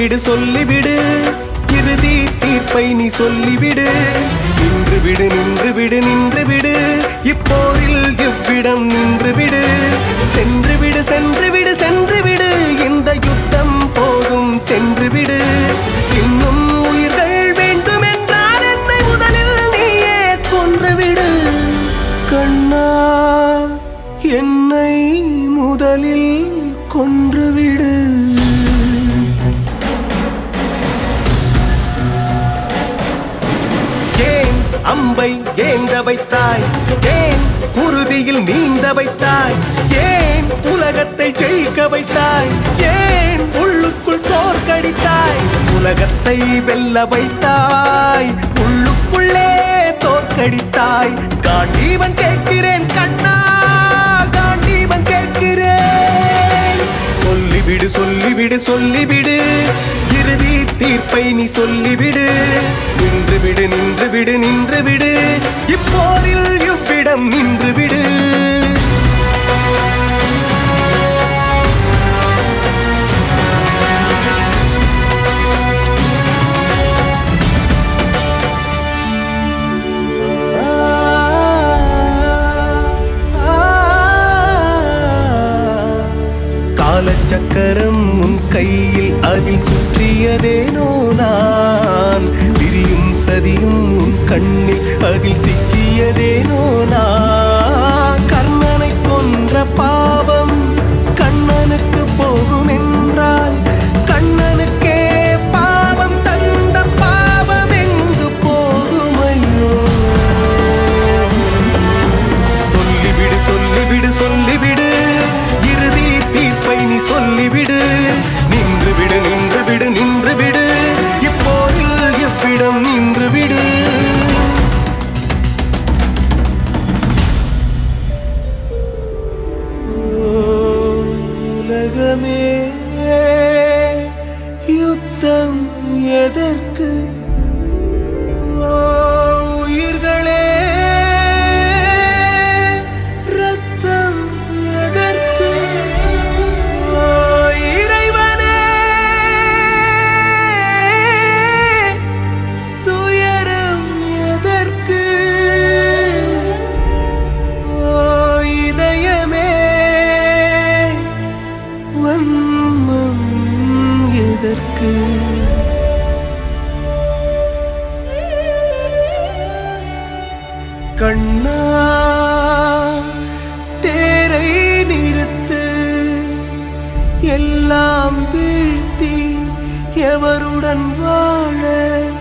சொல்லிவிடு சொல்லிவிடு இறுதி தீர்ப்பை நீ சொல்லிவிடு நின்று விடு நின்று விடு நின்று விடு இப்போரில் இவ்விடம் நின்று விடு சென்று விடு சென்று விடு சென்று விடு இந்த யுத்தம் போதும் சென்று விடு இன்னும் உயிர்கள் வேண்டும் என்றால் என்னை முதலில் நீயே கொன்றுவிடு கண்ணா என்னை முதலில் கொன்றுவிடு ஏன் அம்பை ஏந்த வைத்தாய் ஏன் குருதியில் நீந்த வைத்தாய் ஏன் உலகத்தை ஜெயிக்க வைத்தாய் ஏன் உள்ளுக்குள் தோற்கடித்தாய் உலகத்தை வெல்ல வைத்தாய் உள்ளுக்குள்ளே தோற்கடித்தாய் காண்டீவன் கேட்கிறேன் கண்ணா காண்டீவன் கேட்கிறேன் சொல்லிவிடு சொல்லிவிடு சொல்லிவிடு இறுதி தீர்ப்பை நீ சொல்லிவிடு நின்று விடு நின்று விடு நின்று விடு இப்போரில் இவ்விடம் நின்று விடு காலச்சக்கரம் உன் கையில் அதில் சுற்றியதேனோ நான் விரியும் சதியும் உன் கண்ணில் அதில் சிக்கியதேனோ நான் கர்ணனை கொன்ற பாவம் கண்ணனுக்கு போகும் என்றால் கண்ணனுக்கே பாவம் தந்த பாவம் எங்கு போகும் ஐயோ சொல்லிவிடு சொல்லிவிடு சொல்லிவிடு இறுதி தீர்ப்பை நீ சொல்லிவிடு நின்று விடு நின்று விடு நின்று விடு இப்போரில் எவ்விடம் நின்று விடு உலகமே யுத்தம் எதற்கு ஓ, உயிர்களே ரத்தம் எதற்கு ஓ, இறைவனே துயரம் எதற்கு ஓ, இதயமே வன்மம் எதற்கு கண்ணா தேரை நிறுத்து எல்லாம் வீழ்த்தி எவருடன் வாழ